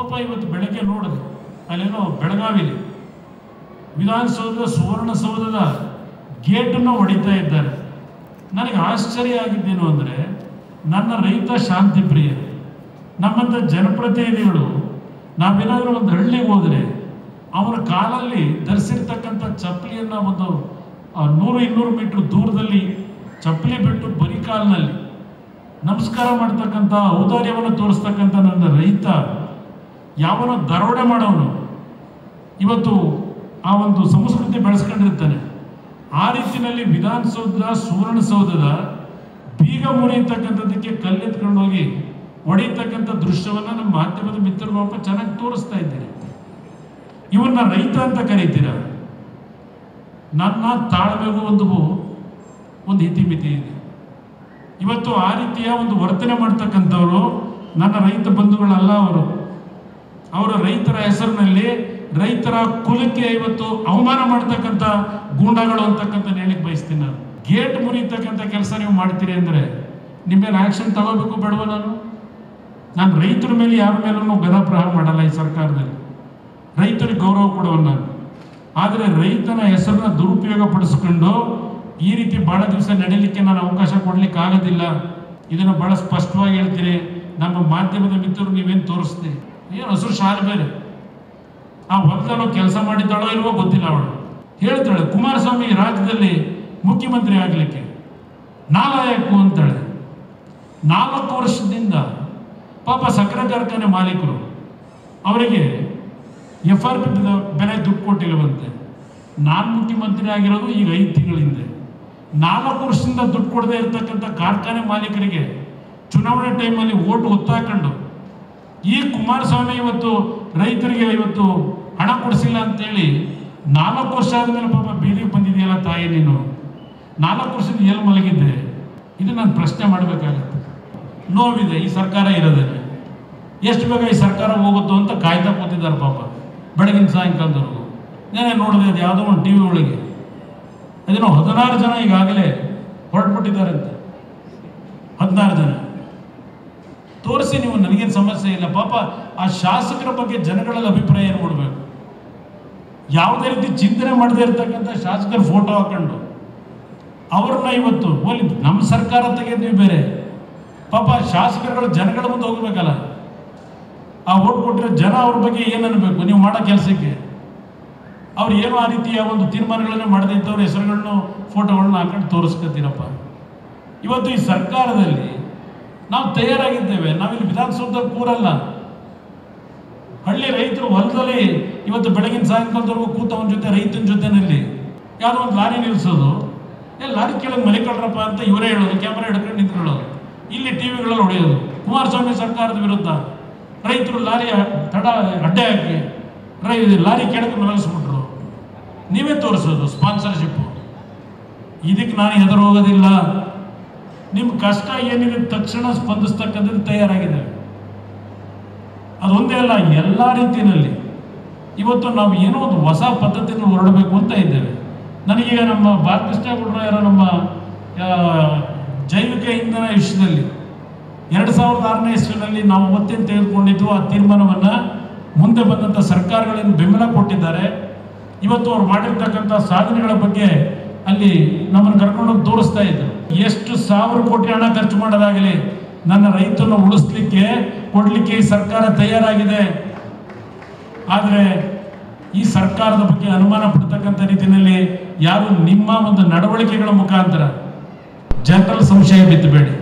ಪಾಪ ಇವತ್ತು ಬೆಳಗ್ಗೆ ನೋಡಿದೆ ಅಲ್ಲೇನೋ ಬೆಳಗಾವಿಲಿ ವಿಧಾನಸೌಧದ ಸುವರ್ಣಸೌಧದ ಗೇಟನ್ನು ಹೊಡಿತಾ ಇದ್ದಾರೆ ನನಗೆ ಆಶ್ಚರ್ಯ ಆಗಿದ್ದೇನು ಅಂದರೆ ನನ್ನ ರೈತ ಶಾಂತಿ ಪ್ರಿಯ ನಮ್ಮಂಥ ಜನಪ್ರತಿನಿಧಿಗಳು ನಾವೇನಾದರೂ ಒಂದು ಹಳ್ಳಿಗೆ ಹೋದರೆ ಅವನ ಕಾಲಲ್ಲಿ ಧರಿಸಿರ್ತಕ್ಕಂಥ ಚಪ್ಪಲಿಯನ್ನು ಒಂದು ಆ, ನೂರು ಇನ್ನೂರು ಮೀಟರ್ ದೂರದಲ್ಲಿ ಚಪ್ಪಲಿ ಬಿಟ್ಟು ಬರೀ ಕಾಲಿನಲ್ಲಿ ನಮಸ್ಕಾರ ಮಾಡ್ತಕ್ಕಂಥ ಔದಾರ್ಯವನ್ನು ತೋರಿಸ್ತಕ್ಕಂಥ ನನ್ನ ರೈತ ಯಾವನೋ ದರೋಡೆ ಮಾಡೋನು ಇವತ್ತು ಆ ಒಂದು ಸಂಸ್ಕೃತಿ ಬೆಳೆಸ್ಕೊಂಡಿರ್ತಾನೆ ಆ ರೀತಿಯಲ್ಲಿ ವಿಧಾನಸೌಧದ ಸುವರ್ಣಸೌಧದ ಬೀಗ ಮುರಿಯತಕ್ಕಂಥದ್ದಕ್ಕೆ ಕಲ್ಲೆತ್ಕೊಂಡು ಹೋಗಿ ಹೊಡೆಯತಕ್ಕಂಥ ದೃಶ್ಯವನ್ನು ನಮ್ಮ ಮಾಧ್ಯಮದ ಮಿತ್ರರು ಚೆನ್ನಾಗಿ ತೋರಿಸ್ತಾ ಇದ್ದೀರಿ ಇವನ್ನ ರೈತ ಅಂತ ಕರೀತೀರ ನನ್ನ ತಾಳ್ಮೆಗೂ ಒಂದು ಒಂದು ಇತಿಮಿತಿ ಇದೆ ಇವತ್ತು ಆ ರೀತಿಯ ಒಂದು ವರ್ತನೆ ಮಾಡ್ತಕ್ಕಂಥವ್ರು ನನ್ನ ರೈತ ಬಂಧುಗಳಲ್ಲ ಅವರು ಅವರ ರೈತರ ಹೆಸರಿನಲ್ಲಿ ರೈತರ ಕುಲಕ್ಕೆ ಇವತ್ತು ಅವಮಾನ ಮಾಡ್ತಕ್ಕಂಥ ಗೂಂಡಾಗಳು ಅಂತಕ್ಕಂಥ ಹೇಳಿಕ್ ಬಯಸ್ತೀನಿ ನಾನು ಗೇಟ್ ಮುರಿತಕ್ಕಂಥ ಕೆಲಸ ನೀವು ಮಾಡ್ತೀರಿ ಅಂದರೆ ನಿಮ್ಮ ಮೇಲೆ ಆಕ್ಷನ್ ತಗೋಬೇಕು ಬೇಡವ ನಾನು ನಾನು ರೈತರ ಮೇಲೆ ಯಾರ ಮೇಲೂ ಗದಾಪ್ರಹಾರ ಮಾಡಲ್ಲ ಈ ಸರ್ಕಾರದಲ್ಲಿ ರೈತರಿಗೆ ಗೌರವ ಕೊಡುವ ನಾನು ಆದರೆ ರೈತನ ಹೆಸರನ್ನ ದುರುಪಯೋಗ ಪಡಿಸ್ಕೊಂಡು ಈ ರೀತಿ ಬಹಳ ದಿವಸ ನಡೀಲಿಕ್ಕೆ ನಾನು ಅವಕಾಶ ಕೊಡ್ಲಿಕ್ಕೆ ಆಗೋದಿಲ್ಲ ಇದನ್ನು ಬಹಳ ಸ್ಪಷ್ಟವಾಗಿ ಹೇಳ್ತೀನಿ ನಮ್ಮ ಮಾಧ್ಯಮದ ಮಿತ್ರರು ನೀವೇನು ತೋರಿಸ್ತೀವಿ ಏನು ಹಸಿರು ಶಾಲೆ ಬೇರೆ ಆ ಹೊಲದಲ್ಲೂ ಕೆಲಸ ಮಾಡಿದ್ದಾಳೋ ಇಲ್ವೋ ಗೊತ್ತಿಲ್ಲ ಅವಳು ಹೇಳ್ತಾಳೆ ಕುಮಾರಸ್ವಾಮಿ ರಾಜ್ಯದಲ್ಲಿ ಮುಖ್ಯಮಂತ್ರಿ ಆಗಲಿಕ್ಕೆ ನಾಲಾಯಕು ಅಂತಾಳೆ ನಾಲ್ಕು ವರ್ಷದಿಂದ ಪಾಪ ಸಕ್ಕರೆ ಕಾರ್ಖಾನೆ ಮಾಲೀಕರು ಅವರಿಗೆ ಎಫ್ ಆರ್ ಪಿ ಬೆಲೆ ದುಡ್ಡು ಕೊಟ್ಟಿಲ್ಲವಂತೆ ನಾನು ಮುಖ್ಯಮಂತ್ರಿ ಆಗಿರೋದು ಈಗ ಐದು ತಿಂಗಳ ಹಿಂದೆ ನಾಲ್ಕು ವರ್ಷದಿಂದ ದುಡ್ಡು ಕೊಡದೇ ಇರತಕ್ಕಂಥ ಕಾರ್ಖಾನೆ ಮಾಲೀಕರಿಗೆ ಚುನಾವಣೆ ಟೈಮಲ್ಲಿ ಓಟ್ ಒತ್ತಾಕೊಂಡು ಈ ಕುಮಾರಸ್ವಾಮಿ ಇವತ್ತು ರೈತರಿಗೆ ಇವತ್ತು ಹಣ ಕೊಡಿಸಿಲ್ಲ ಅಂತೇಳಿ ನಾಲ್ಕು ವರ್ಷ ಆದಮೇಲೆ ಪಾಪ ಬೀದಿಗೆ ಬಂದಿದೆಯಲ್ಲ ತಾಯಿ ನೀನು ನಾಲ್ಕು ವರ್ಷದಿಂದ ಎಲ್ಲಿ ಮಲಗಿದ್ದೆ ಇದು ನಾನು ಪ್ರಶ್ನೆ ಮಾಡಬೇಕಾಗತ್ತೆ ನೋವಿದೆ ಈ ಸರ್ಕಾರ ಇರೋದೇನೆ ಎಷ್ಟು ಬೇಗ ಈ ಸರ್ಕಾರ ಹೋಗುತ್ತೋ ಅಂತ ಕಾಯ್ತಾ ಕೂತಿದ್ದಾರೆ ಪಾಪ ಬೆಳಗಿನ ಸಾಯಂಕಾಲದವರೆಗೂ ನಾನೇ ನೋಡಿದೆ ಅದು ಯಾವುದೋ ಒಂದು ಟಿ ವಿ ಒಳಗೆ ಅದೇನೋ ಹದಿನಾರು ಜನ ಈಗಾಗಲೇ ಹೊರಟ್ಬಿಟ್ಟಿದ್ದಾರಂತೆ ಹದಿನಾರು ಜನ ತೋರಿಸಿ ನೀವು ನನಗೇನು ಸಮಸ್ಯೆ ಇಲ್ಲ ಪಾಪ ಆ ಶಾಸಕರ ಬಗ್ಗೆ ಜನಗಳಲ್ಲಿ ಅಭಿಪ್ರಾಯ ಏನು ಕೊಡಬೇಕು ಯಾವುದೇ ರೀತಿ ಚಿಂತನೆ ಮಾಡದೇ ಇರತಕ್ಕಂಥ ಶಾಸಕರ ಫೋಟೋ ಹಾಕೊಂಡು ಅವ್ರನ್ನ ಇವತ್ತು ಹೋಲಿ ನಮ್ಮ ಸರ್ಕಾರ ತೆಗೆದು ನೀವು ಬೇರೆ ಪಾಪ ಶಾಸಕರುಗಳು ಜನಗಳ ಮುಂದೆ ಹೋಗ್ಬೇಕಲ್ಲ ಆ ಓಟ್ ಕೊಟ್ಟರೆ ಜನ ಅವ್ರ ಬಗ್ಗೆ ಏನು ಅನ್ಬೇಕು ನೀವು ಮಾಡೋ ಕೆಲಸಕ್ಕೆ ಅವ್ರು ಏನೋ ಆ ರೀತಿಯ ಒಂದು ತೀರ್ಮಾನಗಳನ್ನ ಮಾಡದೇ ಇದ್ದವ್ರ ಹೆಸರುಗಳನ್ನು ಫೋಟೋಗಳನ್ನ ಹಾಕೊಂಡು ತೋರಿಸ್ಕೊತೀರಪ್ಪ ಇವತ್ತು ಈ ಸರ್ಕಾರದಲ್ಲಿ ನಾವು ತಯಾರಾಗಿದ್ದೇವೆ ನಾವಿಲ್ಲಿ ವಿಧಾನಸೌಧದಲ್ಲಿ ಕೂರಲ್ಲ ಹಳ್ಳಿ ರೈತರು ಹೊಲದಲ್ಲಿ ಇವತ್ತು ಬೆಳಗಿನ ಸಾಯಂಕಾಲದವರೆಗೂ ಕೂತವನ ಜೊತೆ ರೈತನ ಜೊತೆನಲ್ಲಿ ಯಾವುದೋ ಒಂದು ಲಾರಿ ನಿಲ್ಲಿಸೋದು ಏ ಲಾರಿ ಕೆಳಗೆ ಮಲಿಕೊಳ್ರಪ್ಪ ಅಂತ ಇವರೇ ಹೇಳೋದು ಕ್ಯಾಮರಾ ಹಿಡ್ಕೊಂಡು ನಿಂತ್ಕೊಳ್ಳೋದು ಇಲ್ಲಿ ಟಿ ವಿಗಳಲ್ಲಿ ಹೊಡೆಯೋದು ಕುಮಾರಸ್ವಾಮಿ ಸರ್ಕಾರದ ವಿರುದ್ಧ ರೈತರು ಲಾರಿ ತಡ ಅಡ್ಡೆ ಹಾಕಿ ರೈ ಲಾರಿ ಕೆಳಗೆ ಮಲಗಿಸ್ಬಿಟ್ರು ನೀವೇ ತೋರಿಸೋದು ಸ್ಪಾನ್ಸರ್ಶಿಪ್ಪು ಇದಕ್ಕೆ ನಾನು ಹೆದರು ಹೋಗೋದಿಲ್ಲ ನಿಮ್ಮ ಕಷ್ಟ ಏನಿದೆ ತಕ್ಷಣ ಸ್ಪಂದಿಸ್ತಕ್ಕಂಥದ್ದು ತಯಾರಾಗಿದೆ ಅದೊಂದೇ ಅಲ್ಲ ಎಲ್ಲ ರೀತಿಯಲ್ಲಿ ಇವತ್ತು ನಾವು ಏನೋ ಒಂದು ಹೊಸ ಪದ್ಧತಿಯನ್ನು ಹೊರಡಬೇಕು ಅಂತ ಇದ್ದೇವೆ ನನಗೀಗ ನಮ್ಮ ಬಾಲಕೃಷ್ಣೇಗೌಡರು ಯಾರೋ ನಮ್ಮ ಆ, ಜೈವಿಕ ಇಂಧನ ವಿಷಯದಲ್ಲಿ ಎರಡು ಸಾವಿರದ ಆರನೇ ಇಸ್ವಿನಲ್ಲಿ ನಾವು ಒತ್ತೇನು ತೆಗೆದುಕೊಂಡಿದ್ದು ಆ ತೀರ್ಮಾನವನ್ನು ಮುಂದೆ ಬಂದಂಥ ಸರ್ಕಾರಗಳನ್ನು ಬೆಂಬಲ ಕೊಟ್ಟಿದ್ದಾರೆ ಇವತ್ತು ಅವ್ರು ಮಾಡಿರ್ತಕ್ಕಂಥ ಸಾಧನೆಗಳ ಬಗ್ಗೆ ಅಲ್ಲಿ ನಮ್ಮನ್ನು ಕರ್ಕೊಂಡೋಗಿ ತೋರಿಸ್ತಾ ಇದ್ರು ಎಷ್ಟು ಸಾವಿರ ಕೋಟಿ ಹಣ ಖರ್ಚು ಮಾಡೋದಾಗಲಿ ನನ್ನ ರೈತನ ಉಳಿಸ್ಲಿಕ್ಕೆ ಕೊಡ್ಲಿಕ್ಕೆ ಈ ಸರ್ಕಾರ ತಯಾರಾಗಿದೆ ಆದರೆ ಈ ಸರ್ಕಾರದ ಬಗ್ಗೆ ಅನುಮಾನ ಪಡ್ತಕ್ಕಂಥ ರೀತಿಯಲ್ಲಿ ಯಾರು ನಿಮ್ಮ ಒಂದು ನಡವಳಿಕೆಗಳ ಮುಖಾಂತರ ಜನರಲ್ಲಿ ಸಂಶಯ ಬಿತ್ತಬೇಡಿ